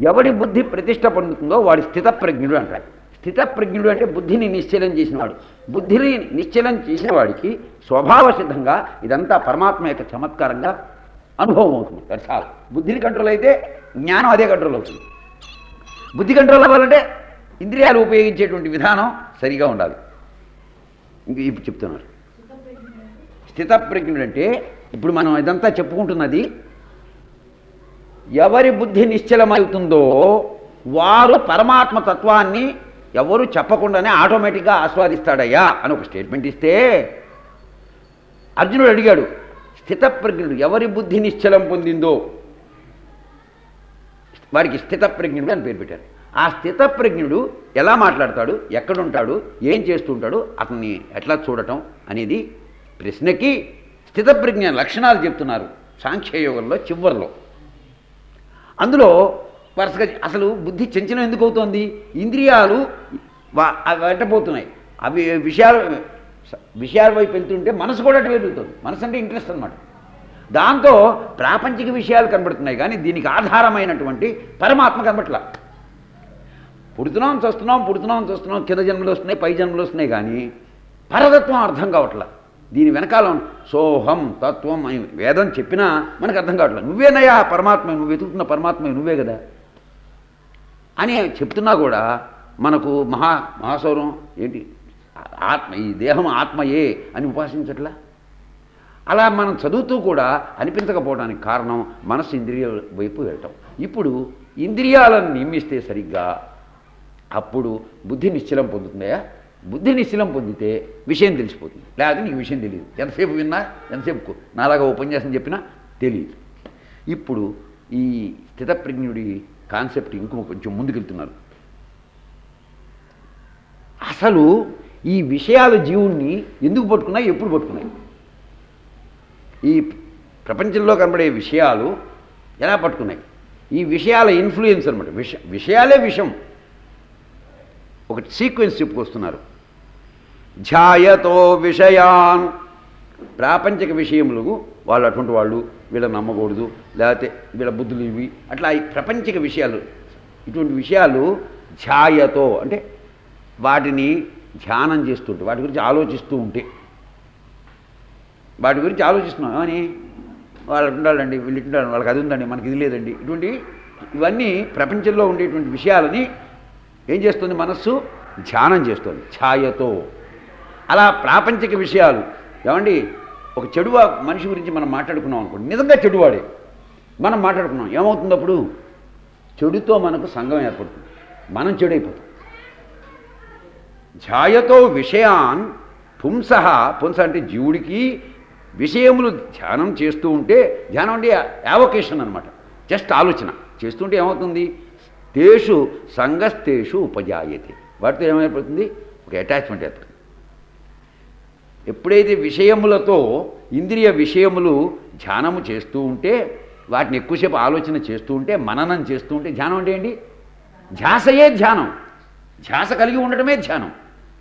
ఎవడి బుద్ధి ప్రతిష్ట పొందుతుందో వాడి స్థితప్రజ్ఞుడు అంటాడు స్థితప్రజ్ఞుడు అంటే బుద్ధిని నిశ్చలం చేసినవాడు బుద్ధిని నిశ్చలం చేసిన వాడికి స్వభావ సిద్ధంగా ఇదంతా పరమాత్మ యొక్క చమత్కారంగా అనుభవం అవుతుంది అది చాలు బుద్ధిని కంట్రోల్ అయితే జ్ఞానం అదే కంట్రోల్ అవుతుంది బుద్ధి కంట్రోల్ అవ్వాలంటే ఇంద్రియాలు ఉపయోగించేటువంటి విధానం సరిగా ఉండాలి ఇంక ఇప్పుడు చెప్తున్నారు స్థితప్రజ్ఞుడు అంటే ఇప్పుడు మనం ఇదంతా చెప్పుకుంటున్నది ఎవరి బుద్ధి నిశ్చలమవుతుందో వారు పరమాత్మ తత్వాన్ని ఎవరు చెప్పకుండానే ఆటోమేటిక్గా ఆస్వాదిస్తాడయ్యా అని ఒక స్టేట్మెంట్ ఇస్తే అర్జునుడు అడిగాడు స్థితప్రజ్ఞుడు ఎవరి బుద్ధి నిశ్చలం పొందిందో వారికి స్థితప్రజ్ఞుడు అని పేరు పెట్టారు ఆ స్థితప్రజ్ఞుడు ఎలా మాట్లాడతాడు ఎక్కడుంటాడు ఏం చేస్తుంటాడు అతన్ని ఎట్లా చూడటం అనేది ప్రశ్నకి స్థితప్రజ్ఞ లక్షణాలు చెప్తున్నారు సాంఖ్యయోగంలో చివరిలో అందులో వరుసగా అసలు బుద్ధి చంచలం ఎందుకు అవుతోంది ఇంద్రియాలు వా- అవి వెంటపోతున్నాయి అవి విషయాలు విషయాల వైపు వెళ్తుంటే మనసు కూడా అటు వెళ్తుంది మనసు అంటే ఇంట్రెస్ట్ అనమాట దాంతో ప్రాపంచిక విషయాలు కనబడుతున్నాయి కానీ దీనికి ఆధారమైనటువంటి పరమాత్మ కనబట్లా పుడుతున్నాం చూస్తున్నాం పుడుతున్నాం చూస్తున్నాం కింద జన్మలు వస్తున్నాయి పై జన్మలు వస్తున్నాయి కానీ పరతత్వం అర్థం కావట్లా దీని వెనకాల ఉన్న సోహం తత్వం అని వేదం చెప్పినా మనకు అర్థం కావట్లేదు నువ్వేనయ్యా పరమాత్మ నువ్వు వెతుకుతున్న పరమాత్మ నువ్వే కదా అని చెప్తున్నా కూడా మనకు మహా మహాసౌరం ఏంటి ఆత్మ ఈ దేహం ఆత్మయే అని ఉపాసించట్లా అలా మనం చదువుతూ కూడా అనిపించకపోవడానికి కారణం మనసు ఇంద్రియ వైపు వెళ్ళటం ఇప్పుడు ఇంద్రియాలను నియమిస్తే సరిగ్గా అప్పుడు బుద్ధి నిశ్చలం పొందుతుందయా బుద్ధి నిశ్చలం పొందితే విషయం తెలిసిపోతుంది లేకపోతే నీకు విషయం తెలియదు ఎంతసేపు విన్నా ఎంతసేపు కు- నాలాగా ఉపన్యాసం చెప్పినా తెలియదు ఇప్పుడు ఈ స్థితప్రజ్ఞుడి కాన్సెప్ట్ ఇంకో కొంచెం ముందుకెళ్తున్నారు అసలు ఈ విషయాలు జీవుణ్ణి ఎందుకు పట్టుకున్నాయి ఎప్పుడు పట్టుకున్నాయి ఈ ప్రపంచంలో కనబడే విషయాలు ఎలా పట్టుకున్నాయి ఈ విషయాల ఇన్ఫ్లుయెన్స్ అనమాట విష విషయాలే విషం ఒక సీక్వెన్స్ చెప్పుకొస్తున్నారు ఝాయతో విషయాన్ ప్రాపంచిక విషయములు వాళ్ళు అటువంటి వాళ్ళు వీళ్ళ నమ్మకూడదు లేకపోతే వీళ్ళ బుద్ధులు ఇవి అట్లా ఈ ప్రపంచిక విషయాలు ఇటువంటి విషయాలు ఛాయతో అంటే వాటిని ధ్యానం చేస్తుంటే వాటి గురించి ఆలోచిస్తూ ఉంటే వాటి గురించి ఆలోచిస్తున్నాం అని వాళ్ళు ఉండాలండి వీళ్ళు ఉండాలి వాళ్ళకి అది ఉందండి మనకి ఇది లేదండి ఇటువంటి ఇవన్నీ ప్రపంచంలో ఉండేటువంటి విషయాలని ఏం చేస్తుంది మనస్సు ధ్యానం చేస్తుంది ఛాయతో అలా ప్రాపంచిక విషయాలు ఏమండి ఒక చెడు మనిషి గురించి మనం మాట్లాడుకున్నాం అనుకోండి నిజంగా చెడువాడే మనం మాట్లాడుకున్నాం ఏమవుతుంది అప్పుడు చెడుతో మనకు సంఘం ఏర్పడుతుంది మనం చెడైపోతాం ఛాయతో విషయాన్ పుంస పుంస అంటే జీవుడికి విషయములు ధ్యానం చేస్తూ ఉంటే ధ్యానం అంటే యావకేషన్ అనమాట జస్ట్ ఆలోచన చేస్తుంటే ఏమవుతుంది తేషు సంగస్తేషు ఉపజాయతే వాటితో ఏమైపోతుంది ఒక అటాచ్మెంట్ ఏర్పడుతుంది ఎప్పుడైతే విషయములతో ఇంద్రియ విషయములు ధ్యానము చేస్తూ ఉంటే వాటిని ఎక్కువసేపు ఆలోచన చేస్తూ ఉంటే మననం చేస్తూ ఉంటే ధ్యానం అంటే ఏంటి ధ్యాసయే ధ్యానం ధ్యాస కలిగి ఉండటమే ధ్యానం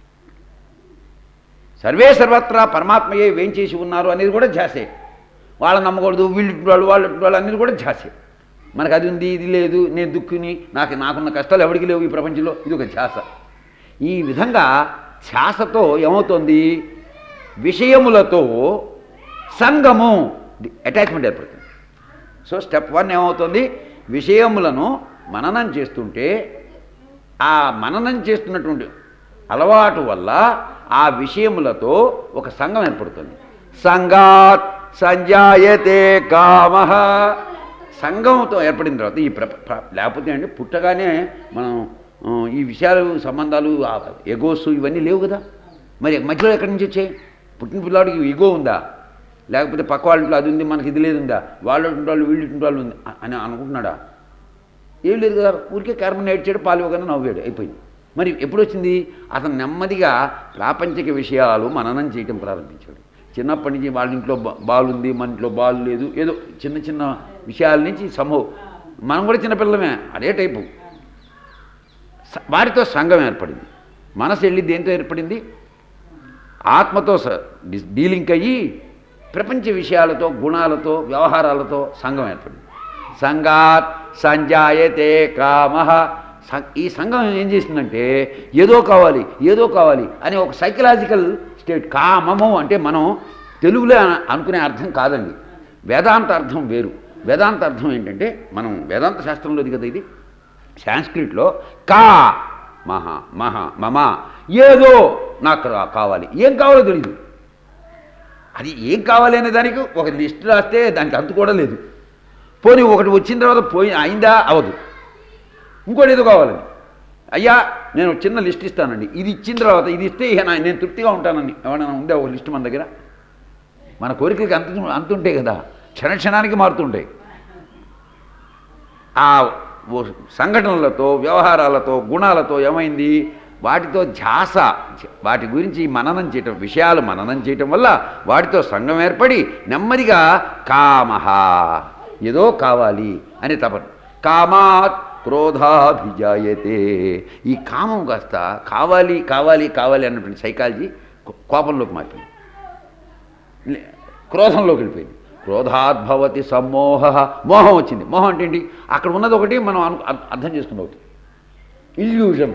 సర్వే సర్వత్రా పరమాత్మయే వేం చేసి ఉన్నారు అనేది కూడా ధ్యాసే వాళ్ళని నమ్మకూడదు వీళ్ళు వాళ్ళు వాళ్ళు వాళ్ళు అనేది కూడా ధ్యాసే మనకు అది ఉంది ఇది లేదు నేను దుక్కుని నాకు నాకున్న కష్టాలు ఎవరికి లేవు ఈ ప్రపంచంలో ఇది ఒక ధ్యాస ఈ విధంగా ధ్యాసతో ఏమవుతోంది విషయములతో సంగము అటాచ్మెంట్ ఏర్పడుతుంది సో స్టెప్ వన్ ఏమవుతుంది విషయములను మననం చేస్తుంటే ఆ మననం చేస్తున్నటువంటి అలవాటు వల్ల ఆ విషయములతో ఒక సంఘం ఏర్పడుతుంది సంగాత్ సంజాయతే కామ సంఘంతో ఏర్పడిన తర్వాత ఈ ప్ర ప్ర- లేకపోతే అండి పుట్టగానే మనం ఆ, ఈ విషయాలు సంబంధాలు ఎగోస్ ఇవన్నీ లేవు కదా మరి మధ్యలో ఎక్కడి నుంచి వచ్చాయి పుట్టిన పిల్లాడికి ఇగో ఉందా లేకపోతే పక్క వాళ్ళ ఇంట్లో అది ఉంది మనకి ఇది లేదుందా వాళ్ళ ఇంటి వాళ్ళు వీళ్ళ ఇంటి వాళ్ళు ఉంది అ- అని అనుకుంటున్నాడా ఏం లేదు కదా ఊరికే కార్బన్ ఏడ్చాడు పాలు ఇవ్వగానే నవ్వాడు అయిపోయింది మరి ఎప్పుడు వచ్చింది అతను నెమ్మదిగా ప్రాపంచిక విషయాలు మననం చేయటం ప్రారంభించాడు చిన్నప్పటి నుంచి వాళ్ళ ఇంట్లో బా- బాల్ ఉంది మన ఇంట్లో బాల్ లేదు ఏదో చిన్న చిన్న విషయాల నుంచి సమూహం మనం కూడా చిన్నపిల్లమే అదే టైపు స- వారితో సంఘం ఏర్పడింది మనసు వెళ్ళి దేంతో ఏర్పడింది ఆత్మతో స- డి- డీలింక్ అయ్యి ప్రపంచ విషయాలతో గుణాలతో వ్యవహారాలతో సంఘం ఏర్పడింది సంగాత్ సంజాయతే కామ ఈ సంఘం ఏం చేసిందంటే ఏదో కావాలి ఏదో కావాలి అని ఒక సైకలాజికల్ స్టేట్ కామము అంటే మనం తెలుగులో అన- అనుకునే అర్థం కాదండి వేదాంత అర్థం వేరు వేదాంత అర్థం ఏంటంటే మనం వేదాంత శాస్త్రంలోది కదా ఇది సాంస్క్రిట్లో కా మహ మహ మమ ఏదో నాకు రా- కావాలి ఏం కావాలో తెలియదు అది ఏం కావాలి అనే దానికి ఒక లిస్ట్ రాస్తే దానికి అంతు కూడా లేదు పోనీ ఒకటి వచ్చిన తర్వాత పోయి అయిందా అవదు ఇంకోటి ఏదో కావాలని అయ్యా నేను చిన్న లిస్ట్ ఇస్తానండి ఇది ఇచ్చిన తర్వాత ఇది ఇస్తే ఇక నా- నేను తృప్తిగా ఉంటానని ఏమైనా ఉందా ఒక లిస్ట్ మన దగ్గర మన కోరికలకి అంత అంతుంటాయి కదా క్షణ క్షణానికి మారుతుంటాయి ఆ ఓ సంఘటనలతో వ్యవహారాలతో గుణాలతో ఏమైంది వాటితో ధ్యాస వాటి గురించి మననం చేయటం విషయాలు మననం చేయటం వల్ల వాటితో సంఘం ఏర్పడి నెమ్మదిగా కామహ ఏదో కావాలి అని తపన కామాత్ క్రోధాభిజాయతే ఈ కామం కాస్త కావాలి కావాలి కావాలి అన్నటువంటి సైకాలజీ కో- కోపంలోకి మారిపోయింది లే- క్రోధంలోకి వెళ్ళిపోయింది క్రోధాద్భవతి సమ్మోహ మోహం వచ్చింది మోహం అంటే ఏంటి అక్కడ ఉన్నది ఒకటి మనం అను అర్- అర్థం చేసుకుని అవుతుంది ఇల్యూజన్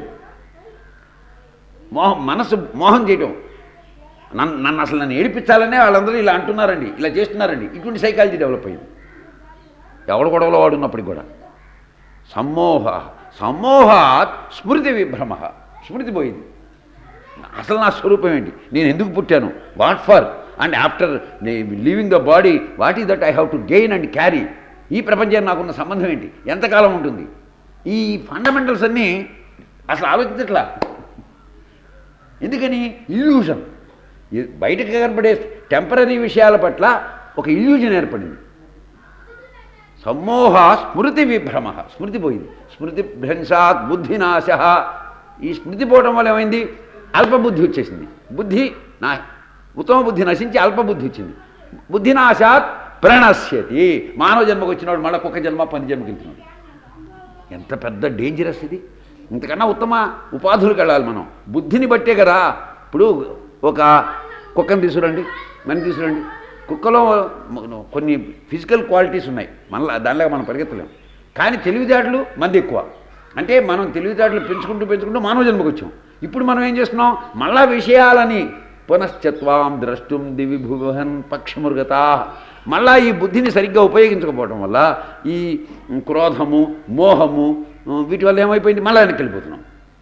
మోహం మనసు మోహం చేయటం నన్ను నన్ను అసలు నన్ను ఏడిపించాలనే వాళ్ళందరూ ఇలా అంటున్నారండి ఇలా చేస్తున్నారండి ఇటువంటి సైకాలజీ డెవలప్ అయింది ఎవడు గొడవలో వాడు ఉన్నప్పటికి కూడా సమ్మోహ సమ్మోహాత్ స్మృతి విభ్రమ స్మృతి పోయింది అసలు నా స్వరూపం ఏంటి నేను ఎందుకు పుట్టాను what for and after leaving the body what is that I have to gain and carry ఈ ప్రపంచానికి నాకున్న సంబంధం ఏంటి ఎంతకాలం ఉంటుంది ఈ ఫండమెంటల్స్ అన్నీ అసలు ఆలోచించట్లా ఎందుకని ఇల్యూజన్ బయటకు కనబడే టెంపరీ విషయాల పట్ల ఒక ఇల్యూజన్ ఏర్పడింది సమ్మోహ స్మృతి విభ్రమ స్మృతి పోయింది స్మృతి భ్రంశాత్ బుద్ధినాశ ఈ స్మృతి పోవడం వల్ల ఏమైంది అల్పబుద్ధి వచ్చేసింది బుద్ధి నా ఉత్తమ బుద్ధి నశించి అల్పబుద్ధి వచ్చింది బుద్ధినాశాత్ ప్రణశ్యతి మానవ జన్మకు వచ్చినవాడు మళ్ళీ కుక్క జన్మ పని జన్మకి వెళ్తున్నాడు ఎంత పెద్ద డేంజరస్ ఇది ఇంతకన్నా ఉత్తమ ఉపాధులకు వెళ్ళాలి మనం బుద్ధిని బట్టే కదా ఇప్పుడు ఒక కుక్కను తీసుకురండి మని తీసుకురండి కుక్కలో మ- కొన్ని ఫిజికల్ క్వాలిటీస్ ఉన్నాయి మన దానిలాగా మనం పరిగెత్తలేం కానీ తెలివితేటలు మంది ఎక్కువ అంటే మనం తెలివితేటలు పెంచుకుంటూ పెంచుకుంటూ మానవ జన్మకు వచ్చాం ఇప్పుడు మనం ఏం చేస్తున్నాం మళ్ళా విషయాలని పునశ్చత్వాం ద్రష్టుం దివి భువన్ పక్షిమృగత మళ్ళా ఈ బుద్ధిని సరిగ్గా ఉపయోగించకపోవడం వల్ల ఈ క్రోధము మోహము వీటి వల్ల ఏమైపోయింది మళ్ళా వెనక్కి వెళ్ళిపోతున్నాం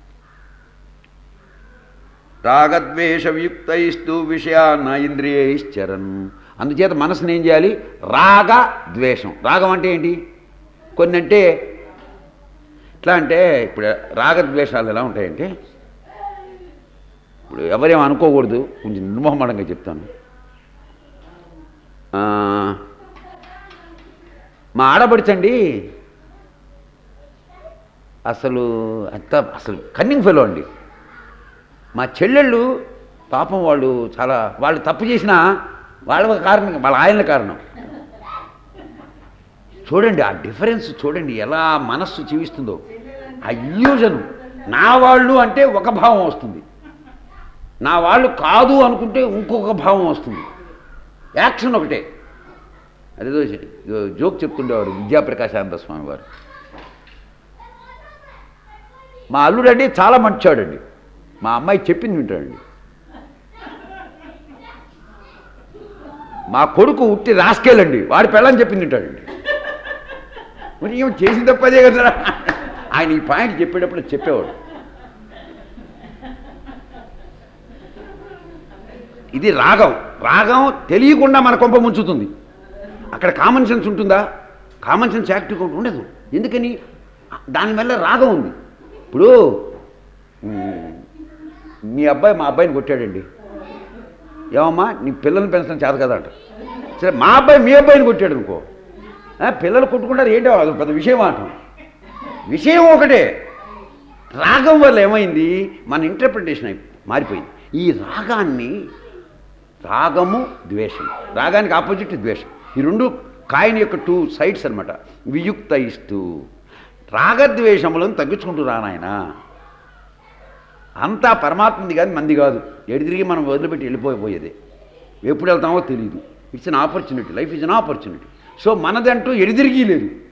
రాగద్వేషయుక్తైస్తు విషయాన్న ఇంద్రియైశ్చరన్ అందుచేత మనసుని ఏం చేయాలి రాగ ద్వేషం రాగం అంటే ఏంటి కొన్ని అంటే ఎట్లా అంటే ఇప్పుడు రాగద్వేషాలు ఎలా ఉంటాయంటే ఇప్పుడు ఎవరేం అనుకోకూడదు కొంచెం నిర్మోహమాడంగా చెప్తాను ఆ, మా ఆడపడిచండి అసలు అంత అసలు కన్నింగ్ ఫెలో అండి మా చెల్లెళ్ళు పాపం వాళ్ళు చాలా వాళ్ళు తప్పు చేసినా వాళ్ళ కారణం వాళ్ళ ఆయన కారణం చూడండి ఆ డిఫరెన్స్ చూడండి ఎలా మనస్సు జీవిస్తుందో ఆ ఇల్యూజన్ నా వాళ్ళు అంటే ఒక భావం వస్తుంది నా వాళ్ళు కాదు అనుకుంటే ఇంకొక భావం వస్తుంది యాక్షన్ ఒకటే అదేదో జో- జోక్ చెప్తుండేవాడు విద్యాప్రకాశానంద స్వామి వారు మా అల్లుడండి చాలా మంచాడండి మా అమ్మాయి చెప్పింది వింటాడండి మా కొడుకు ఉట్టి రాసుకెళ్ళండి వాడి పెళ్ళని చెప్పింది వింటాడండి మరి ఏమో చేసిన తప్పదే కదా ఆయన ఈ పాయింట్ చెప్పేటప్పుడు చెప్పేవాడు ఇది రాగం రాగం తెలియకుండా మన కొంప ముంచుతుంది అక్కడ కామన్ సెన్స్ ఉంటుందా కామన్ సెన్స్ యాక్టివ్ ఉండదు ఎందుకని దానివల్ల రాగం ఉంది ఇప్పుడు మ్, మీ అబ్బాయి మా అబ్బాయిని కొట్టాడండి ఏమమ్మా నీ పిల్లల్ని పెంచడం చేత కదా అంట సరే మా అబ్బాయి మీ అబ్బాయిని కొట్టాడు అనుకో ఆ, పిల్లలు కొట్టుకుంటారు ఏంటో అది పెద్ద విషయం అంటాం విషయం ఒకటే రాగం వల్ల ఏమైంది మన ఇంటర్ప్రిటేషన్ అయి మారిపోయింది ఈ రాగాన్ని రాగము ద్వేషం రాగానికి ఆపోజిట్ ద్వేషం ఈ రెండు కాయిన్ యొక్క టూ సైడ్స్ అనమాట వియుక్త ఇస్తూ రాగద్వేషములను తగ్గించుకుంటూ రానాయన అంతా పరమాత్మది కాదు మంది కాదు ఎడి తిరిగి మనం వదిలిపెట్టి వెళ్ళిపోయిపోయేదే ఎప్పుడు వెళ్తామో తెలియదు it's an opportunity life is an opportunity so మనదంటూ ఎడిదిరిగి లేదు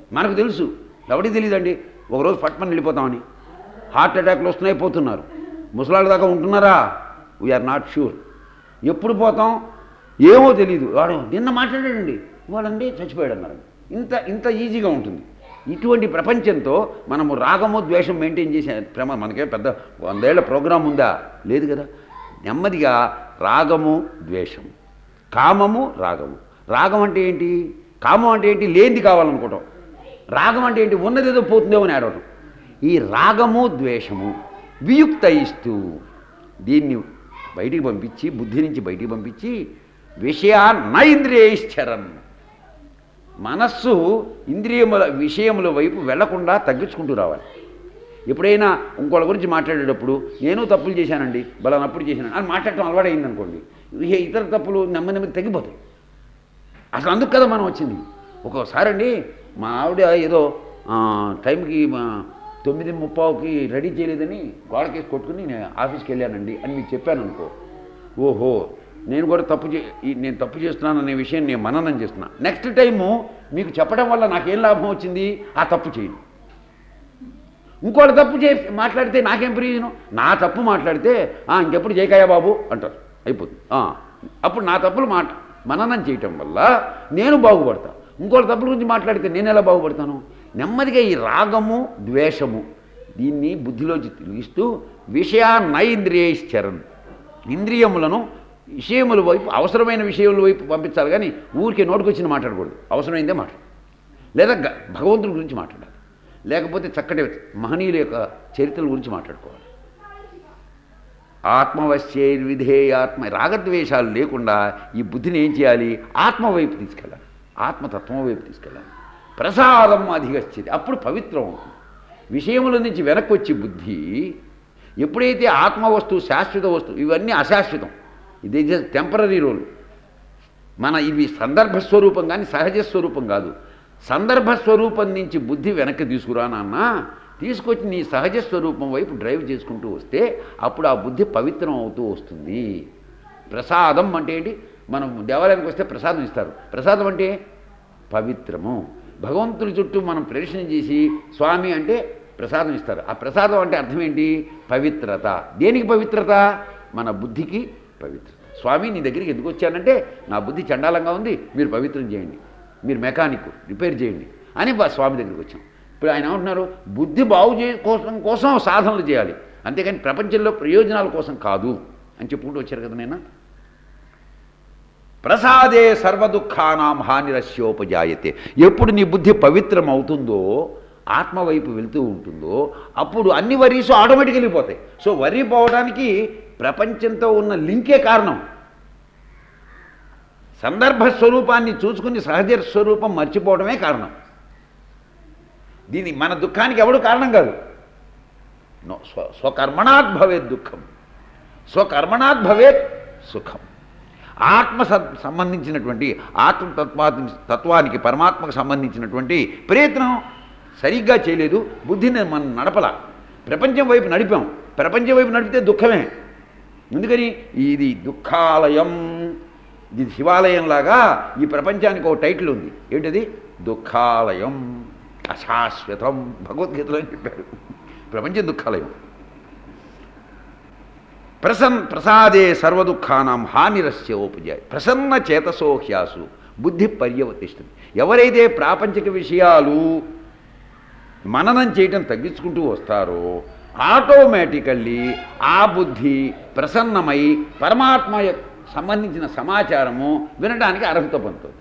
మనకు తెలుసు ఎవరికి తెలియదండి ఒకరోజు పట్టుమని వెళ్ళిపోతామని హార్ట్ అటాక్లు వస్తున్నాయి పోతున్నారు ముసలాళ్ళ దాకా ఉంటున్నారా వీఆర్ నాట్ షూర్ ఎప్పుడు పోతాం ఏమో తెలియదు వాడు నిన్న మాట్లాడాడండి వాడండి చచ్చిపోయాడు అన్నారు ఇంత ఇంత ఈజీగా ఉంటుంది ఇటువంటి ప్రపంచంతో మనము రాగము ద్వేషం మెయింటైన్ చేసే ప్రేమ మనకే పెద్ద వందేళ్ల ప్రోగ్రాం ఉందా లేదు కదా నెమ్మదిగా రాగము ద్వేషము కామము రాగము రాగం అంటే ఏంటి కామం అంటే ఏంటి లేనిది కావాలనుకోవటం రాగం అంటే ఏంటి ఉన్నదేదో పోతుందేమో అని ఆడవటం ఈ రాగము ద్వేషము వియుక్తయిస్తూ దీన్ని బయటికి పంపించి బుద్ధి నుంచి బయటికి పంపించి విషయా నైంద్రియేశ్చరన్ మనస్సు ఇంద్రియముల విషయముల వైపు వెళ్లకుండా తగ్గించుకుంటూ రావాలి ఎప్పుడైనా ఇంకోళ్ళ గురించి మాట్లాడేటప్పుడు నేను తప్పులు చేశానండి బలానప్పుడు చేశాను అని మాట్లాడటం అలవాటైంది అనుకోండి ఇక ఇతర తప్పులు నెమ్మది నెమ్మది తగ్గిపోతాయి అసలు అందుకు కదా మనం వచ్చింది ఒక్కోసారి అండి మా ఆవిడ ఏదో ఆ, టైంకి మా తొమ్మిది ముప్పావుకి రెడీ చేయలేదని గోడకేసి కొట్టుకుని నేను ఆఫీస్కి వెళ్ళానండి అని మీకు చెప్పాను అనుకో ఓహో నేను కూడా తప్పు చే ఈ- నేను తప్పు చేస్తున్నాను అనే విషయం నేను మననం చేస్తున్నా నెక్స్ట్ టైము మీకు చెప్పడం వల్ల నాకేం లాభం వచ్చింది ఆ తప్పు చేయండి ఇంకోటి తప్పు చే మాట్లాడితే నాకేం ప్రయోజనం నా తప్పు మాట్లాడితే "ఆ, ఇంకెప్పుడు జయకాయ బాబు అంటారు అయిపోతుంది "ఆ." అప్పుడు నా తప్పులు మాట మననం చేయటం వల్ల నేను బాగుపడతా ఇంకోటి తప్పుల గురించి మాట్లాడితే నేను ఎలా బాగుపడతాను నెమ్మదిగా ఈ రాగము ద్వేషము దీన్ని బుద్ధిలోంచి తిరిగిస్తూ విషయా నైంద్రియేశ్చరన్ ఇంద్రియములను విషయముల వైపు అవసరమైన విషయముల వైపు పంపించాలి కానీ ఊరికే నోటికొచ్చిన మాట్లాడకూడదు అవసరమైందే మాట్లాడు లేదా గ- భగవంతుడి గురించి మాట్లాడాలి లేకపోతే చక్కటి మహనీయుల యొక్క చరిత్రల గురించి మాట్లాడుకోవాలి ఆత్మవశ్యైర్విధేయాత్మ రాగద్వేషాలు లేకుండా ఈ బుద్ధిని ఏం చేయాలి ఆత్మ వైపు తీసుకెళ్ళాలి ఆత్మతత్వం వైపు తీసుకెళ్ళాలి ప్రసాదం అధిగచ్చేది అప్పుడు పవిత్రం అవుతుంది విషయముల నుంచి వెనక్కి వచ్చి బుద్ధి ఎప్పుడైతే ఆత్మ వస్తువు శాశ్వత వస్తువు ఇవన్నీ అశాశ్వతం ఇది టెంపరీ రోల్ మన ఇవి సందర్భ స్వరూపం కానీ సహజ స్వరూపం కాదు సందర్భ స్వరూపం నుంచి బుద్ధి వెనక్కి తీసుకురా నాన్న తీసుకొచ్చి నీ సహజ స్వరూపం వైపు డ్రైవ్ చేసుకుంటూ వస్తే అప్పుడు ఆ బుద్ధి పవిత్రం అవుతూ వస్తుంది ప్రసాదం అంటే ఏంటి మనం దేవాలయానికి వస్తే ప్రసాదం ఇస్తారు ప్రసాదం అంటే పవిత్రము భగవంతుడి చుట్టూ మనం ప్రదర్శన చేసి స్వామి అంటే ప్రసాదం ఇస్తారు ఆ ప్రసాదం అంటే అర్థం ఏంటి పవిత్రత దేనికి పవిత్రత మన బుద్ధికి పవిత్రత స్వామి నీ దగ్గరికి ఎందుకు వచ్చానంటే నా బుద్ధి చండాలంగా ఉంది మీరు పవిత్రం చేయండి మీరు మెకానిక్ రిపేర్ చేయండి అని బా స్వామి దగ్గరికి వచ్చాం ఇప్పుడు ఆయన ఏమంటున్నారు బుద్ధి బాగు చే కోసం కోసం సాధనలు చేయాలి అంతేకాని ప్రపంచంలో ప్రయోజనాల కోసం కాదు అని చెప్పుకుంటూ వచ్చారు కదా నేను ప్రసాదే సర్వదుఃఖానాం హానిరస్యోపజాయతే ఎప్పుడు నీ బుద్ధి పవిత్రం అవుతుందో ఆత్మ వైపు వెళ్తూ ఉంటుందో అప్పుడు అన్ని వరీసు ఆటోమేటిక్ వెళ్ళిపోతాయి సో వరి పోవడానికి ప్రపంచంతో ఉన్న లింకే కారణం సందర్భ స్వరూపాన్ని చూసుకుని సహజ స్వరూపం మర్చిపోవడమే కారణం దీని మన దుఃఖానికి ఎవడు కారణం కాదు నో స్వ స్వకర్మణాత్ భవేత్ దుఃఖం స్వకర్మణాత్ భవేత్ సుఖం ఆత్మ సత్ సంబంధించినటువంటి ఆత్మతత్వా తత్వానికి పరమాత్మకు సంబంధించినటువంటి ప్రయత్నం సరిగ్గా చేయలేదు బుద్ధిని మనం నడపల ప్రపంచం వైపు నడిపాం ప్రపంచం వైపు నడిపితే దుఃఖమే ఎందుకని ఇది దుఃఖాలయం ఇది శివాలయంలాగా ఈ ప్రపంచానికి ఒక టైటిల్ ఉంది ఏంటది దుఃఖాలయం అశాశ్వతం భగవద్గీతలో చెప్పారు ప్రపంచం దుఃఖాలయం ప్రసన్ ప్రసాదే సర్వదుఃఖానాం హానిరస్య ఉపజాయ ప్రసన్న చేతసో హ్యాసు బుద్ధి పర్యవతిస్తుంది ఎవరైతే ప్రాపంచిక విషయాలు మననం చేయటం తగ్గించుకుంటూ వస్తారో ఆటోమేటికల్లీ ఆ బుద్ధి ప్రసన్నమై పరమాత్మ యొక్క సంబంధించిన సమాచారము వినడానికి అర్హత పొందుతుంది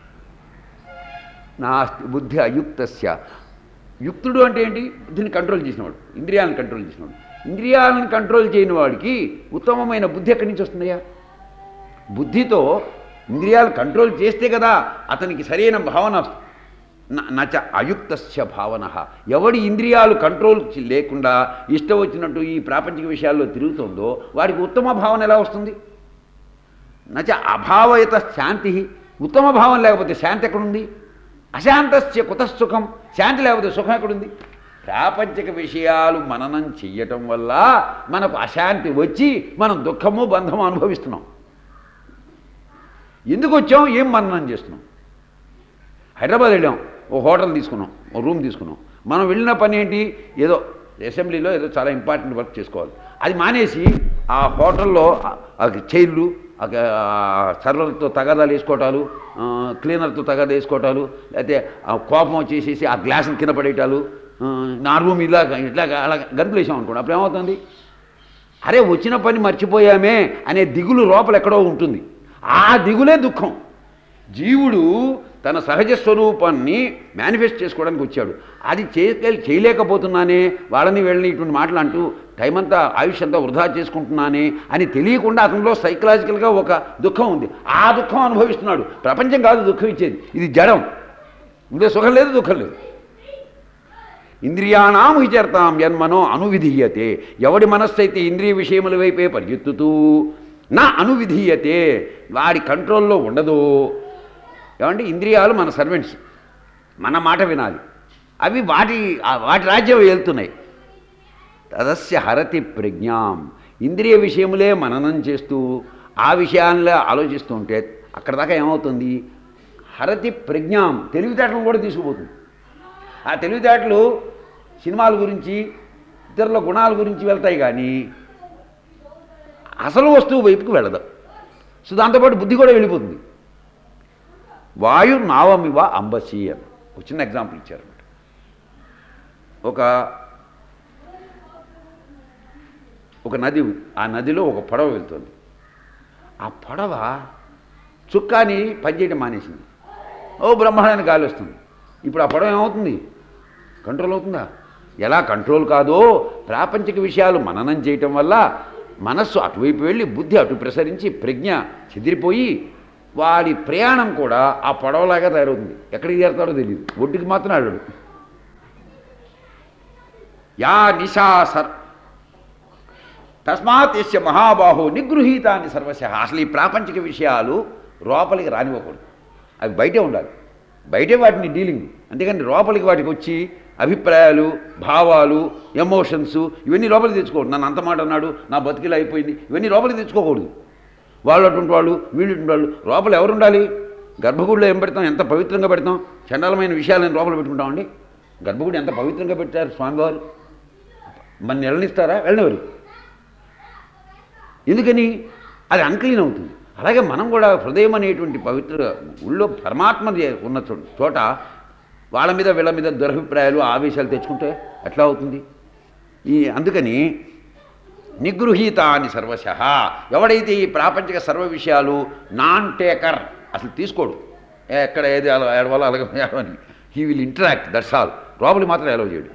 నాస్తి బుద్ధి అయుక్తస్య యుక్తుడు అంటే ఏంటి బుద్ధిని కంట్రోల్ చేసినవాడు ఇంద్రియాలను కంట్రోల్ చేసినవాడు ఇంద్రియాలను కంట్రోల్ చేయని వాడికి ఉత్తమమైన బుద్ధి ఎక్కడి నుంచి వస్తుందయ్యా బుద్ధితో ఇంద్రియాలు కంట్రోల్ చేస్తే కదా అతనికి సరైన భావన న- నచ అయుక్తస్య భావన ఎవడి ఇంద్రియాలు కంట్రోల్ చి- లేకుండా ఇష్టం వచ్చినట్టు ఈ ప్రాపంచిక విషయాల్లో తిరుగుతుందో వాడికి ఉత్తమ భావన ఎలా వస్తుంది నచ అభావయత శాంతి ఉత్తమ భావం లేకపోతే శాంతి ఎక్కడుంది అశాంతస్య కుతసుఖం శాంతి లేకపోతే సుఖం ఎక్కడుంది ప్రాపంచిక విషయాలు మననం చెయ్యటం వల్ల మనకు అశాంతి వచ్చి మనం దుఃఖము బంధము అనుభవిస్తున్నాం ఎందుకు వచ్చాం ఏం మననం చేస్తున్నాం హైదరాబాద్ వెళ్ళాం ఓ హోటల్ తీసుకున్నాం ఓ రూమ్ తీసుకున్నాం మనం వెళ్ళిన పని ఏంటి ఏదో అసెంబ్లీలో ఏదో చాలా ఇంపార్టెంట్ వర్క్ చేసుకోవాలి అది మానేసి ఆ హోటల్లో ఆ- ఆ చైర్లు ఆ సర్వర్తో తగాదాలు వేసుకోవటాలు ఆ, క్లీనర్తో తగాదా వేసుకోవటాలు లేకపోతే ఆ కోపం వచ్చేసేసి ఆ గ్లాసులు కింద పడేయటాలు ఆ, నా రూమ్ ఇలా ఇట్లా అలా గంతులు వేసాం అనుకోండి అప్పుడు ఏమవుతుంది అరే వచ్చిన పని మర్చిపోయామే అనే దిగులు లోపల ఎక్కడో ఉంటుంది ఆ దిగులే దుఃఖం జీవుడు తన సహజ స్వరూపాన్ని మేనిఫెస్ట్ చేసుకోవడానికి వచ్చాడు అది చేయ చేయలేకపోతున్నానే వాళ్ళని వీళ్ళని ఇటువంటి మాటలు అంటూ టైం అంతా ఆయుష్ అంతా వృధా చేసుకుంటున్నానే అని తెలియకుండా అతనిలో సైకలాజికల్గా ఒక దుఃఖం ఉంది ఆ దుఃఖం అనుభవిస్తున్నాడు ప్రపంచం కాదు దుఃఖం ఇచ్చేది ఇది జడం ఇందులో సుఖం లేదు దుఃఖం లేదు ఇంద్రియాణం విచర్తాం యన్మనో అనువిధీయతే ఎవడి మనస్సు అయితే ఇంద్రియ విషయముల వైపే పరిగెత్తుతూ నా అనువిధీయతే వాడి కంట్రోల్లో ఉండదు ఏమంటే ఇంద్రియాలు మన సర్వెంట్స్ మన మాట వినాలి అవి వాటి ఆ వాటి రాజ్యం వెళ్తున్నాయి తదస్య హరతి ప్రజ్ఞాం ఇంద్రియ విషయములే మననం చేస్తూ ఆ విషయాల్లో ఆలోచిస్తూ ఉంటే అక్కడ దాకా ఏమవుతుంది హరతి ప్రజ్ఞాం తెలివితేటలను కూడా తీసుకుపోతుంది ఆ తెలివితేటలు సినిమాల గురించి ఇతరుల గుణాల గురించి వెళ్తాయి కానీ అసలు వస్తువు వైపుకు వెళ్ళదు సో దాంతోపాటు బుద్ధి కూడా వెళ్ళిపోతుంది వాయు నావమివ అంబసి అని ఒక చిన్న ఎగ్జాంపుల్ ఇచ్చారన్నమాట ఒక ఒక నది ఉంది. ఆ నదిలో ఒక పడవ వెళ్తుంది ఆ పడవ చుక్కాని పనిచేయడం మానేసింది ఓ బ్రహ్మాండానికి గాలి వస్తుంది ఇప్పుడు ఆ పడవ ఏమవుతుంది కంట్రోల్ అవుతుందా ఎలా కంట్రోల్ కాదో ప్రాపంచిక విషయాలు మననం చేయటం వల్ల మనస్సు అటువైపు వెళ్ళి బుద్ధి అటు ప్రసరించి ప్రజ్ఞ చెదిరిపోయి వాడి ప్రయాణం కూడా ఆ పడవలాగా తయారవుతుంది ఎక్కడికి చేరుతాడో తెలియదు ఒడ్డుకి మాత్రం అడడు యా నిశా సర్ తస్మాత్ యస్య మహాబాహో నిగృహీతాన్ని సర్వశ అసలు ఈ ప్రాపంచిక విషయాలు లోపలికి రానివ్వకూడదు అవి బయటే ఉండాలి బయటే వాటిని డీలింగ్ అంతేకాని లోపలికి వాటికి వచ్చి అభిప్రాయాలు భావాలు ఎమోషన్స్ ఇవన్నీ లోపలికి తెచ్చుకోకూడదు నన్ను అంత మాట అన్నాడు నా బతికిలా అయిపోయింది ఇవన్నీ లోపలికి తెచ్చుకోకూడదు వాళ్ళు అటువంటి వాళ్ళు వీళ్ళు ఇటువంటి వాళ్ళు లోపల ఎవరు ఉండాలి గర్భగుడిలో ఏం పెడతాం ఎంత పవిత్రంగా పెడతాం చండాలమైన విషయాలను లోపల పెట్టుకుంటామండి గర్భగుడి ఎంత పవిత్రంగా పెట్టారు స్వామివారు మన వెళ్ళనిస్తారా వెళ్ళనివారు ఎందుకని అది అన్క్లీన్ అవుతుంది అలాగే మనం కూడా హృదయం అనేటువంటి పవిత్ర ఉళ్ళో పరమాత్మ ఉన్న చో- చోట వాళ్ళ మీద వీళ్ళ మీద దురభిప్రాయాలు ఆవేశాలు తెచ్చుకుంటే ఎట్లా అవుతుంది ఈ అందుకని నిగృహీత అని సర్వశ ఎవడైతే ఈ ప్రాపంచిక సర్వ విషయాలు నాన్ టేకర్ అసలు తీసుకోడు ఏ, ఎక్కడ ఏది అలా ఏడవాలో అలాగే ఏడవని he will interact that's all లోపలి మాత్రం ఎలవ్ చేయడు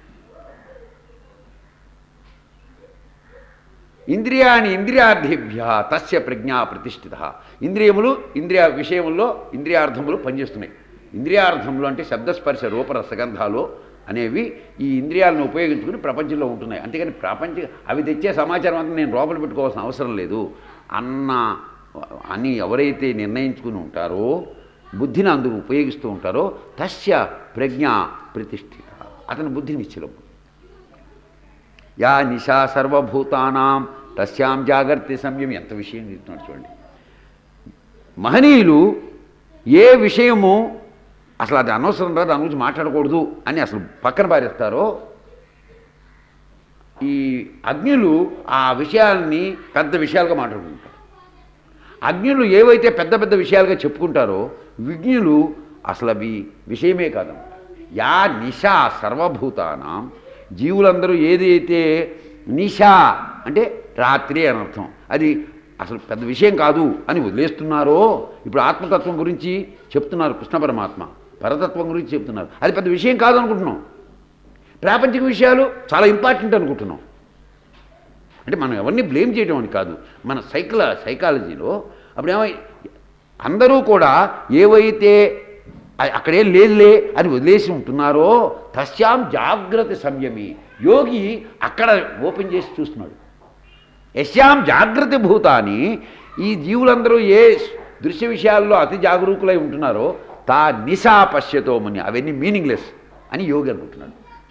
ఇంద్రియాని ఇంద్రియార్థిభ్య తస్య ప్రజ్ఞా ప్రతిష్ఠిత ఇంద్రియములు ఇంద్రియ విషయముల్లో ఇంద్రియార్థములు పనిచేస్తున్నాయి ఇంద్రియార్థములు అంటే శబ్దస్పర్శ రూప రసగంధాలు అనేవి ఈ ఇంద్రియాలను ఉపయోగించుకుని ప్రపంచంలో ఉంటున్నాయి అంతేగాని ప్రపంచ అవి తెచ్చే సమాచారం అంతా నేను లోపల పెట్టుకోవాల్సిన అవసరం లేదు అన్న అని ఎవరైతే నిర్ణయించుకుని ఉంటారో బుద్ధిని అందుకు ఉపయోగిస్తూ ఉంటారో తస్య ప్రజ్ఞ ప్రతిష్ఠిత అతని బుద్ధి నిశ్చలం యా నిశా సర్వభూతానాం తస్యాం జాగ్రత్త సంయమం ఎంత విషయం చెప్తున్నాడు చూడండి మహనీయులు ఏ విషయము అసలు అది అనవసరం రా దాని గురించి మాట్లాడకూడదు అని అసలు పక్కన పారేస్తారో ఈ అగ్నులు ఆ విషయాల్ని పెద్ద విషయాలుగా మాట్లాడుకుంటారు అజ్ఞులు ఏవైతే పెద్ద పెద్ద విషయాలుగా చెప్పుకుంటారో విజ్ఞులు అసలు అవి విషయమే కాదన్నమాట యా నిశా సర్వభూతానం జీవులందరూ ఏదైతే నిశా అంటే రాత్రి అని అర్థం అది అసలు పెద్ద విషయం కాదు అని వదిలేస్తున్నారో ఇప్పుడు ఆత్మతత్వం గురించి చెప్తున్నారు కృష్ణ పరమాత్మ పరతత్వం గురించి చెప్తున్నారు అది పెద్ద విషయం కాదు అనుకుంటున్నాం ప్రాపంచిక విషయాలు చాలా ఇంపార్టెంట్ అనుకుంటున్నాం అంటే మనం ఎవరిని బ్లేమ్ చేయడం అని కాదు మన సైకల సైకాలజీలో అప్పుడేమో అందరూ కూడా ఏవైతే అ- అక్కడేం లేదులే అని వదిలేసి ఉంటున్నారో తస్యాం జాగ్రత్త సంయమి యోగి అక్కడ ఓపెన్ చేసి చూస్తున్నాడు యశ్యాం జాగ్రత్త భూతాన్ని ఈ జీవులందరూ ఏ దృశ్య విషయాల్లో అతి జాగరూకులై ఉంటున్నారో తా నిశా పశ్యతో ముని అవన్నీ మీనింగ్లెస్ అని యోగి అనుకుంటున్నాడు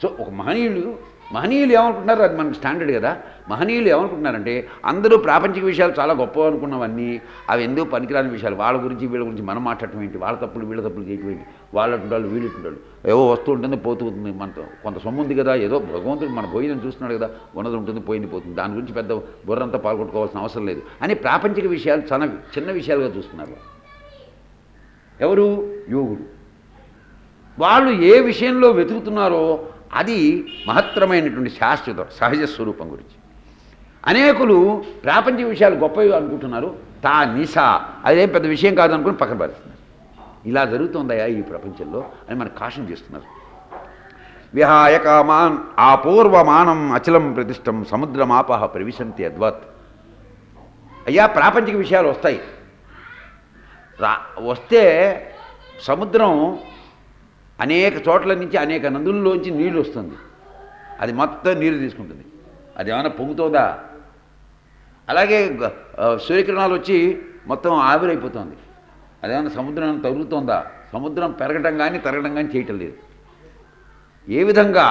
సో ఒక మహనీయులు మహనీయులు ఏమనుకుంటున్నారు అది మనకు స్టాండర్డ్ కదా మహనీయులు ఏమనుకుంటున్నారంటే అందరూ ప్రాపంచిక విషయాలు చాలా గొప్ప అనుకున్నవన్నీ అవి ఎందుకు పనికిరాని విషయాలు వాళ్ళ గురించి వీళ్ళ గురించి మనం మాట్లాడటం ఏంటి వాళ్ళ తప్పులు వీళ్ళ తప్పులు చేయటం ఏంటి వాళ్ళ వాళ్ళు వీళ్ళు వాళ్ళు ఏవో వస్తూ ఉంటుంది పోతూ ఉంటుంది మనతో కొంత సొమ్ము ఉంది కదా ఏదో భగవంతుడు మన పోయిన చూస్తున్నాడు కదా ఉన్నది ఉంటుంది పోయింది పోతుంది దాని గురించి పెద్ద బుర్రంతా పాల్గొట్టుకోవాల్సిన అవసరం లేదు అని ప్రాపంచిక విషయాలు చాలా చిన్న విషయాలుగా చూస్తున్నారు ఎవరు యోగుడు వాళ్ళు ఏ విషయంలో వెతుకుతున్నారో అది మహత్తరమైనటువంటి శాశ్వత సహజ స్వరూపం గురించి అనేకులు ప్రాపంచిక విషయాలు గొప్పవి అనుకుంటున్నారు తా నిశా అదేం పెద్ద విషయం కాదనుకుని పక్కన పారేస్తున్నారు ఇలా జరుగుతుందయా ఈ ప్రపంచంలో అని మనకు కాషన్ చేస్తున్నారు విహాయ కామాన్ ఆపూర్వమానం అచలం ప్రతిష్టం సముద్రమాపహ ప్రవిశంతి అద్వత్ అయ్యా ప్రాపంచిక విషయాలు వస్తాయి రా వస్తే సముద్రం అనేక చోట్ల నుంచి అనేక నదుల్లోంచి నీళ్ళు వస్తుంది అది మొత్తం నీరు తీసుకుంటుంది అది ఏమైనా పొంగుతోందా అలాగే గ- ఆ, సూర్యకిరణాలు వచ్చి మొత్తం ఆవిరైపోతుంది అదేమన్నా సముద్రం తగులుతోందా సముద్రం పెరగటం కానీ తరగడం కానీ చేయటం లేదు ఏ విధంగా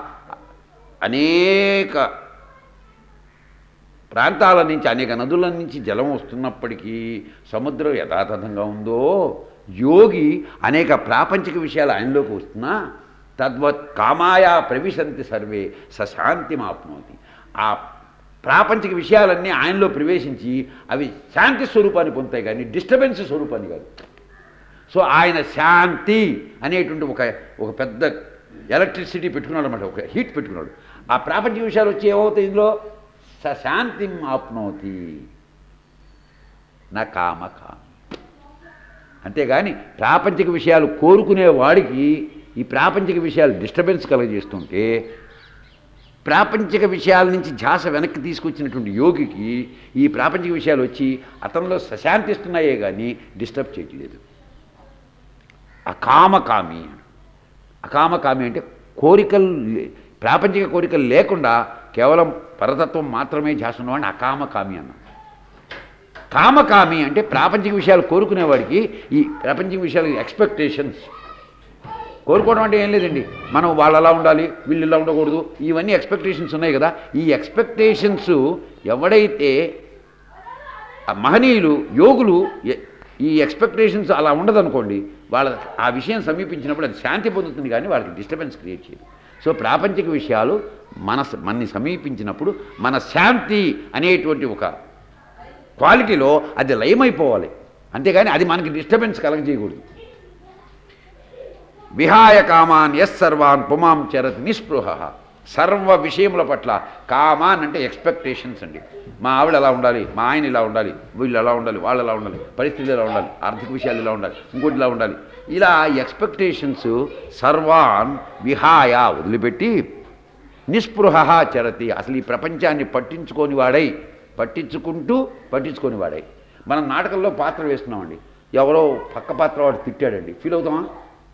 అనేక ప్రాంతాల నుంచి అనేక నదుల నుంచి జలం వస్తున్నప్పటికీ సముద్రం యథాతథంగా ఉందో యోగి అనేక ప్రాపంచిక విషయాలు ఆయనలోకి వస్తున్నా తద్వత్ కామాయా ప్రవిశంతి సర్వే సశాంతిమాప్నోతి ఆ ప్రాపంచిక విషయాలన్నీ ఆయనలో ప్రవేశించి అవి శాంతి స్వరూపాన్ని పొందుతాయి కానీ డిస్టర్బెన్స్ స్వరూపాన్ని కాదు సో ఆయన శాంతి అనేటువంటి ఒక ఒక పెద్ద ఎలక్ట్రిసిటీ పెట్టుకున్నాడు అనమాట ఒక హీట్ పెట్టుకున్నాడు ఆ ప్రాపంచిక విషయాలు వచ్చి ఏమవుతాయి ఇందులో స శాంతి ఆప్నోతి నా కామ కామ అంతేగాని ప్రాపంచిక విషయాలు కోరుకునే వాడికి ఈ ప్రాపంచిక విషయాలు డిస్టర్బెన్స్ కలగజేస్తుంటే ప్రాపంచిక విషయాల నుంచి ధ్యాస వెనక్కి తీసుకొచ్చినటువంటి యోగికి ఈ ప్రాపంచిక విషయాలు వచ్చి అతనిలో సశాంతిస్తున్నాయే కానీ డిస్టర్బ్ చేయట్లేదు అకామకామి అకామకామి అంటే కోరికలు లే- ప్రాపంచిక కోరికలు లేకుండా కేవలం పరతత్వం మాత్రమే ధ్యాస ఉన్నవాడిని అకామకామి అన్నాం కామకామి అంటే ప్రాపంచిక విషయాలు కోరుకునేవాడికి ఈ ప్రాపంచిక విషయాలు ఎక్స్పెక్టేషన్స్ కోరుకోవడం అంటే ఏం లేదండి మనం వాళ్ళు అలా ఉండాలి వీళ్ళు ఇలా ఉండకూడదు ఇవన్నీ ఎక్స్పెక్టేషన్స్ ఉన్నాయి కదా ఈ ఎక్స్పెక్టేషన్స్ ఎవడైతే ఆ మహనీయులు యోగులు ఎ- ఈ ఎక్స్పెక్టేషన్స్ అలా ఉండదనుకోండి వాళ్ళ ఆ విషయం సమీపించినప్పుడు అది శాంతి పొందుతుంది కానీ వాళ్ళకి డిస్టర్బెన్స్ క్రియేట్ చేయదు సో ప్రాపంచిక విషయాలు మన మనని సమీపించినప్పుడు మన శాంతి అనేటువంటి ఒక క్వాలిటీలో అది లయమైపోవాలి అంతేగాని అది మనకి డిస్టర్బెన్స్ కలగజేయకూడదు విహాయ కామాన్ ఎస్ సర్వాన్ పుమాం చరతి నిస్పృహ సర్వ విషయముల పట్ల కామాన్ అంటే ఎక్స్పెక్టేషన్స్ అండి మా ఆవిడ ఎలా ఉండాలి మా ఆయన ఇలా ఉండాలి వీళ్ళు ఎలా ఉండాలి వాళ్ళు ఎలా ఉండాలి పరిస్థితులు ఎలా ఉండాలి ఆర్థిక విషయాలు ఇలా ఉండాలి ఇంకోటి ఇలా ఉండాలి ఇలా ఎక్స్పెక్టేషన్స్ సర్వాన్ విహాయ వదిలిపెట్టి నిస్పృహ చరతి అసలు ఈ ప్రపంచాన్ని పట్టించుకొని వాడై పట్టించుకుంటూ పట్టించుకొని వాడై మనం నాటకంలో పాత్ర వేస్తున్నామండి ఎవరో పక్క పాత్ర వాడు తిట్టాడండి ఫీల్ అవుతామా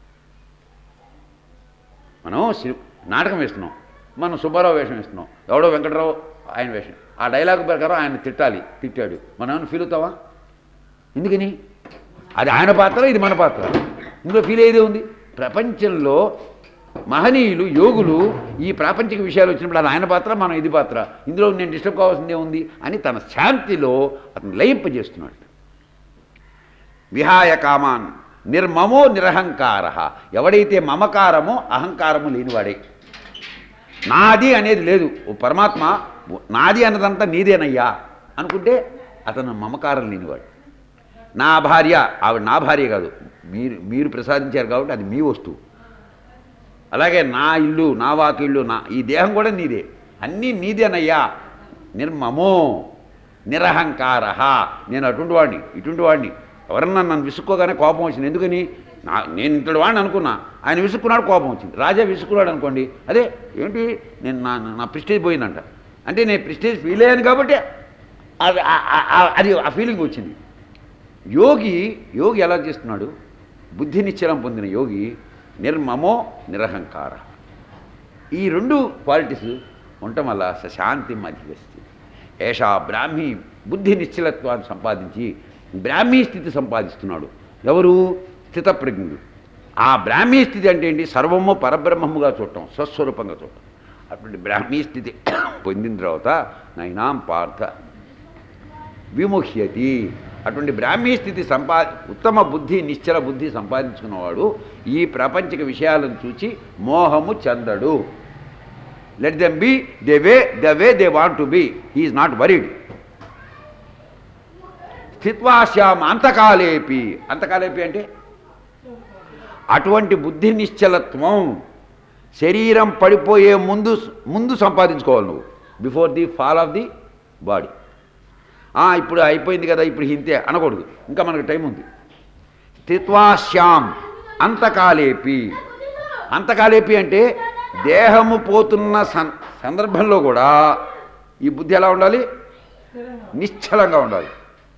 మనం సి- నాటకం వేస్తున్నాం మనం సుబ్బారావు వేషం వేస్తున్నాం ఎవడో వెంకటరావు ఆయన వేషం ఆ డైలాగ్ ప్రకారం ఆయన తిట్టాలి తిట్టాడు మనం ఏమైనా ఫీల్ అవుతావా ఎందుకని అది ఆయన పాత్ర ఇది మన పాత్ర ఇందులో ఫీల్ అయ్యేదే ఉంది ప్రపంచంలో మహనీయులు యోగులు ఈ ప్రాపంచిక విషయాలు వచ్చినప్పుడు అది ఆయన పాత్ర మనం ఇది పాత్ర ఇందులో నేను డిస్టర్బ్ కావాల్సిందే ఉంది అని తన శాంతిలో అతను లయింపజేస్తున్నాడు విహాయ కామాన్ నిర్మమో నిరహంకార ఎవడైతే మమకారమో అహంకారము లేనివాడే నాది అనేది లేదు ఓ పరమాత్మ నాది అన్నదంతా నీదేనయ్యా అనుకుంటే అతను మమకారం లేనివాడు నా భార్య ఆవిడ నా భార్య కాదు మీరు మీరు ప్రసాదించారు కాబట్టి అది మీ వస్తువు అలాగే నా ఇల్లు నా వాకిళ్ళు నా ఈ దేహం కూడా నీదే అన్నీ నీదేనయ్యా నిర్మమో నిరహంకార నేను అటువంటి వాడిని ఇటువంటి వాడిని ఎవరన్నా నన్ను విసుక్కోగానే కోపం వచ్చింది ఎందుకని నా నేను ఇంతటి వాడిని అనుకున్నా ఆయన విసుక్కున్నాడు కోపం వచ్చింది రాజా విసుక్కున్నాడు అనుకోండి అదే ఏంటి నేను నా నా ప్రిస్టేజ్ పోయిందంట అంటే నేను ప్రిస్టేజ్ ఫీల్ అయ్యాను కాబట్టి అది ఆ- ఆ- ఆ- అది ఆ ఫీలింగ్ వచ్చింది యోగి యోగి ఎలా చేస్తున్నాడు బుద్ధి నిశ్చలం పొందిన యోగి నిర్మమో నిరహంకార ఈ రెండు క్వాలిటీస్ ఉండటం వల్ల సశాంతి అధిగస్తి ఏషా బ్రాహ్మీ బుద్ధి నిశ్చలత్వాన్ని సంపాదించి బ్రాహ్మీ స్థితి సంపాదిస్తున్నాడు ఎవరు స్థితప్రజ్ఞుడు ఆ బ్రాహ్మీ స్థితి అంటే ఏంటి సర్వము పరబ్రహ్మముగా చూడటం స్వస్వరూపంగా చూడటం అటువంటి బ్రాహ్మీ స్థితి పొందిన తర్వాత నైనాం పార్థ విముహ్యతి అటువంటి బ్రాహ్మీ స్థితి సంపా ఉత్తమ బుద్ధి నిశ్చల బుద్ధి సంపాదించుకున్నవాడు ఈ ప్రాపంచిక విషయాలను చూచి మోహము చెందడు let them be they way the way they want to be he's not worried స్థిత్వాశ్యాం అంతకాలేపి అంతకాలేపి అంటే అటువంటి బుద్ధి నిశ్చలత్వం శరీరం పడిపోయే ముందు ముందు సంపాదించుకోవాలి నువ్వు before the fall of the body ఇప్పుడు అయిపోయింది కదా ఇప్పుడు ఇంతే అనకూడదు ఇంకా మనకు టైం ఉంది స్థిత్వాశ్యాం అంతకాలేపి అంతకాలేపి అంటే దేహము పోతున్న సం సందర్భంలో కూడా ఈ బుద్ధి ఎలా ఉండాలి నిశ్చలంగా ఉండాలి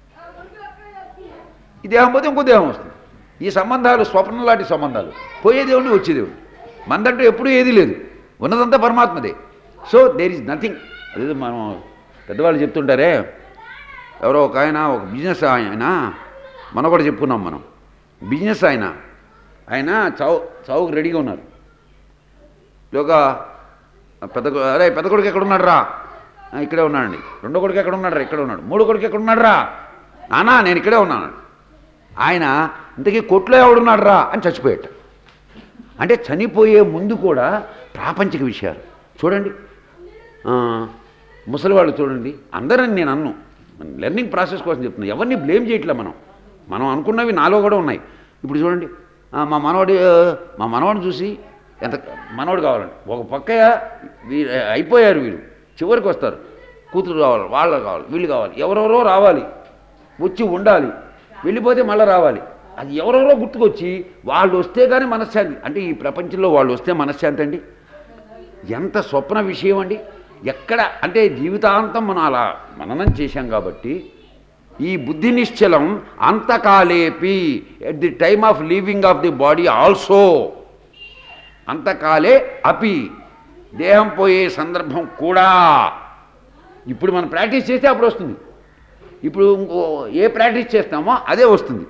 ఈ దేహం పోతే ఇంకో దేహం వస్తుంది ఈ సంబంధాలు స్వప్నం లాంటి సంబంధాలు పోయే దేవుడు వచ్చే దేవుడు మనదంటూ ఎప్పుడూ ఏది లేదు ఉన్నదంతా పరమాత్మదే సో దేర్ ఈజ్ నథింగ్ అదే మనం పెద్దవాళ్ళు చెప్తుంటారే ఎవరో ఒక ఆయన ఒక బిజినెస్ ఆయన మనం కూడా చెప్పుకున్నాం మనం బిజినెస్ ఆయన ఆయన చౌ చౌకు రెడీగా ఉన్నారు ఒక పెద్ద కొ- అరే పెద్ద కొడుకు ఎక్కడ ఉన్నాడు రా "ఆ, ఇక్కడే ఉన్నాడండి రెండో కొడుకు ఎక్కడ ఉన్నాడు రా ఇక్కడే ఉన్నాడు మూడో కొడుకు ఎక్కడ ఉన్నాడు రా నానా నేను ఇక్కడే ఉన్నాను ఆయన ఇంతకీ కొట్లో ఎవడున్నాడు రా అని చచ్చిపోయాట అంటే చనిపోయే ముందు కూడా ప్రాపంచిక విషయాలు చూడండి ఆ, ముసలి వాళ్ళు చూడండి అందరని నేను అన్ను లెర్నింగ్ ప్రాసెస్ కోసం చెప్తున్నాను ఎవరిని బ్లేమ్ చేయట్లే మనం మనం అనుకున్నవి నాలో కూడా ఉన్నాయి ఇప్పుడు చూడండి ఆ, మా మనవాడి మా మనవాడిని చూసి ఎంత మనవాడు కావాలండి ఒక పక్క వీరు అయిపోయారు వీరు చివరికి వస్తారు కూతురు కావాలి వాళ్ళు కావాలి వీళ్ళు కావాలి ఎవరెవరో రావాలి వచ్చి ఉండాలి వెళ్ళిపోతే మళ్ళీ రావాలి అది ఎవరెవరో గుర్తుకొచ్చి వాళ్ళు వస్తే కానీ మనశ్శాంతి అంటే ఈ ప్రపంచంలో వాళ్ళు వస్తే మనశ్శాంతి అండి ఎంత స్వప్న విషయం అండి ఎక్కడ అంటే జీవితాంతం మనం అలా మననం చేశాం కాబట్టి ఈ బుద్ధి నిశ్చలం అంతకాలేపి at the time of leaving of the body also అంతకాలే అపి దేహం పోయే సందర్భం కూడా ఇప్పుడు మనం ప్రాక్టీస్ చేస్తే అప్పుడు వస్తుంది ఇప్పుడు ఇంకో ఏ ప్రాక్టీస్ చేస్తామో అదే వస్తుంది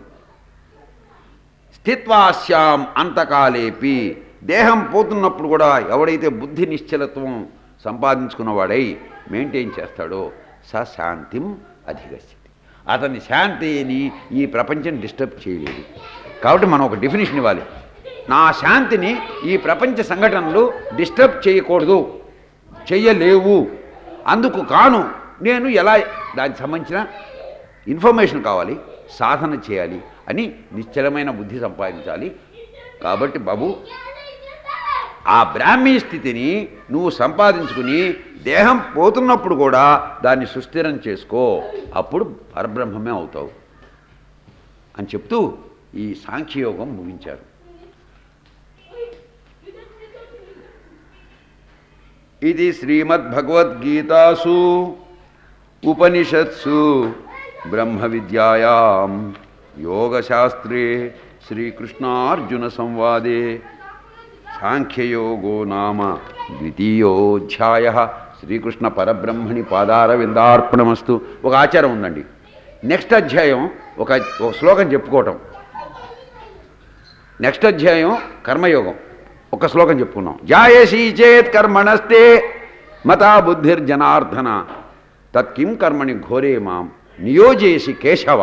స్థిత్వాస్యాం అంతకాలేపి దేహం పోతున్నప్పుడు కూడా ఎవడైతే బుద్ధి నిశ్చలత్వం సంపాదించుకున్నవాడై మెయింటైన్ చేస్తాడో స శాంతిం అధిగచ్చతి అతని శాంతిని ఈ ప్రపంచం డిస్టర్బ్ చేయలేదు కాబట్టి మనం ఒక డెఫినేషన్ ఇవ్వాలి నా శాంతిని ఈ ప్రపంచ సంఘటనలు డిస్టర్బ్ చేయకూడదు చెయ్యలేవు అందుకు కాను నేను ఎలా దానికి సంబంధించిన ఇన్ఫర్మేషన్ కావాలి సాధన చేయాలి అని నిశ్చలమైన బుద్ధి సంపాదించాలి కాబట్టి బాబు ఆ బ్రాహ్మీ స్థితిని నువ్వు సంపాదించుకుని దేహం పోతున్నప్పుడు కూడా దాన్ని సుస్థిరం చేసుకో అప్పుడు పరబ్రహ్మమే అవుతావు అని చెప్తూ ఈ సాంఖ్యయోగం ముగించారు ఇది శ్రీమద్భగవద్గీతాసు ఉపనిషత్సు బ్రహ్మ విద్యాయాం యోగశాస్త్రే శ్రీకృష్ణార్జున సంవాదే సాంఖ్యయోగో నామ ద్వితీయోధ్యాయ శ్రీకృష్ణ పరబ్రహ్మణి పాదారవిందార్పణమస్తు ఒక ఆచారం ఉందండి నెక్స్ట్ అధ్యాయం ఒక ఒక శ్లోకం చెప్పుకోవటం నెక్స్ట్ అధ్యాయం కర్మయోగం ఒక శ్లోకం చెప్పుకున్నాం జాయసీ చేత్ కర్మణస్తే మతా బుద్ధిర్జనార్దన తత్కిం కర్మణి ఘోరే మాం నియోజేసి కేశవ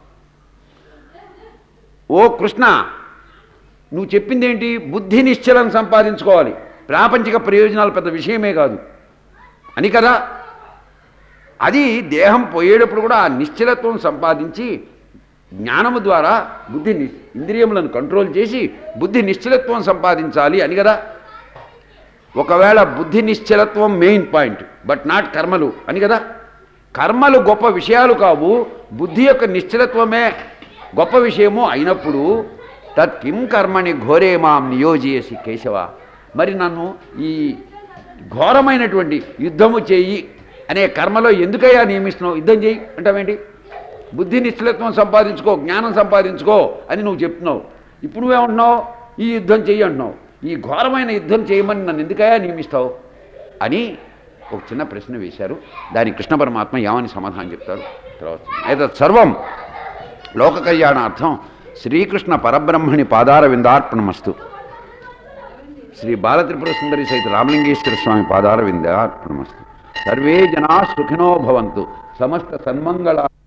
ఓ కృష్ణ నువ్వు చెప్పింది ఏంటి బుద్ధి నిశ్చలం సంపాదించుకోవాలి ప్రాపంచిక ప్రయోజనాలు పెద్ద విషయమే కాదు అని కదా అది దేహం పోయేటప్పుడు కూడా ఆ నిశ్చలత్వం సంపాదించి జ్ఞానము ద్వారా బుద్ధి ని- ఇంద్రియములను కంట్రోల్ చేసి బుద్ధి నిశ్చలత్వం సంపాదించాలి అని కదా ఒకవేళ బుద్ధి నిశ్చలత్వం మెయిన్ పాయింట్ బట్ నాట్ కర్మలు అని కదా కర్మలు గొప్ప విషయాలు కావు బుద్ధి యొక్క నిశ్చలత్వమే గొప్ప విషయము అయినప్పుడు తత్ కిం కర్మని ఘోరే మాం నియోజయసి కేశవ మరి నన్ను ఈ ఘోరమైనటువంటి యుద్ధము చేయి అనే కర్మలో ఎందుకయ్యా నియమిస్తున్నావు యుద్ధం చేయి అంటావేంటి బుద్ధి నిశ్చలత్వం సంపాదించుకో జ్ఞానం సంపాదించుకో అని నువ్వు చెప్తున్నావు ఇప్పుడు నువ్వేమంటున్నావు ఈ యుద్ధం చెయ్యి అంటున్నావు ఈ ఘోరమైన యుద్ధం చేయమని నన్ను ఎందుకయ్యా నియమిస్తావు అని ఒక చిన్న ప్రశ్న వేశారు దానికి కృష్ణ పరమాత్మ ఏమని సమాధానం చెప్తారు తర్వాత ఏతత్ సర్వం లోక కళ్యాణార్థం శ్రీకృష్ణ పరబ్రహ్మణి పాదార విందార్పణమస్తు శ్రీ బాలత్రిపుర సుందరి సహిత రామలింగేశ్వర స్వామి పాదార విందార్పణమస్తు సర్వే జనా సుఖినో భవంతు సమస్త సన్మంగళ